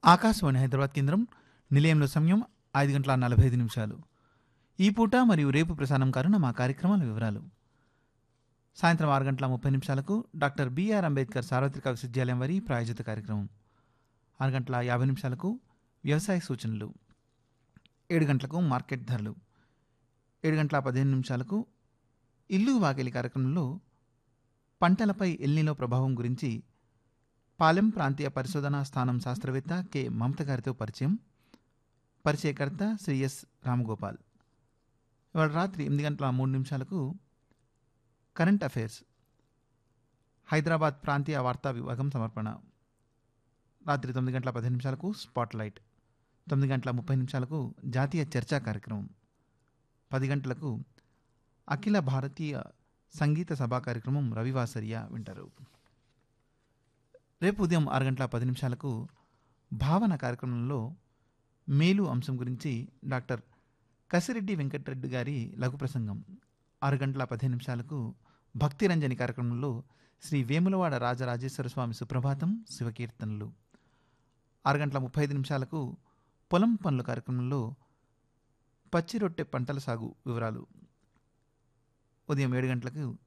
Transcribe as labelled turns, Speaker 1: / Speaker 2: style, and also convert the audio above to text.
Speaker 1: ఆకాశవాణి హైదరాబాద్ కేంద్రం నిలయంలో సమయం ఐదు గంటల నలభై ఐదు నిమిషాలు ఈ పూట మరియు రేపు ప్రసారం కానున్న మా కార్యక్రమాల వివరాలు సాయంత్రం ఆరు గంటల ముప్పై నిమిషాలకు డాక్టర్ బిఆర్ అంబేద్కర్ సార్వత్రిక విశ్వవిద్యాలయం వారి ప్రాయోజిత కార్యక్రమం ఆరు గంటల యాభై నిమిషాలకు వ్యవసాయ సూచనలు ఏడు గంటలకు మార్కెట్ ధరలు ఏడు గంటల పదిహేను నిమిషాలకు ఇల్లు వాకిలి కార్యక్రమంలో పంటలపై ఎల్నిలో ప్రభావం గురించి పాలెం ప్రాంతీయ పరిశోధనా స్థానం శాస్త్రవేత్త కె మమత గారితో పరిచయం పరిచయకర్త శ్రీ ఎస్ రామగోపాల్ ఇవాళ రాత్రి ఎనిమిది గంటల మూడు నిమిషాలకు కరెంట్ అఫైర్స్ హైదరాబాద్ ప్రాంతీయ వార్తా విభాగం సమర్పణ రాత్రి తొమ్మిది గంటల పదిహేను నిమిషాలకు స్పాట్ లైట్ తొమ్మిది గంటల ముప్పై నిమిషాలకు జాతీయ చర్చా కార్యక్రమం పది గంటలకు అఖిల భారతీయ సంగీత సభా కార్యక్రమం రవివాసరియా వింటారు రేపు ఉదయం ఆరు గంటల పది నిమిషాలకు భావన కార్యక్రమంలో మేలు అంశం గురించి డాక్టర్ కసిరెడ్డి వెంకటరెడ్డి గారి లఘు ప్రసంగం ఆరు గంటల పదిహేను నిమిషాలకు భక్తి రంజని కార్యక్రమంలో శ్రీ వేములవాడ రాజరాజేశ్వర స్వామి సుప్రభాతం శివకీర్తనలు ఆరు గంటల ముప్పై ఐదు నిమిషాలకు పొలం పనుల కార్యక్రమంలో పచ్చి రొట్టె పంటల సాగు వివరాలు ఉదయం ఏడు గంటలకు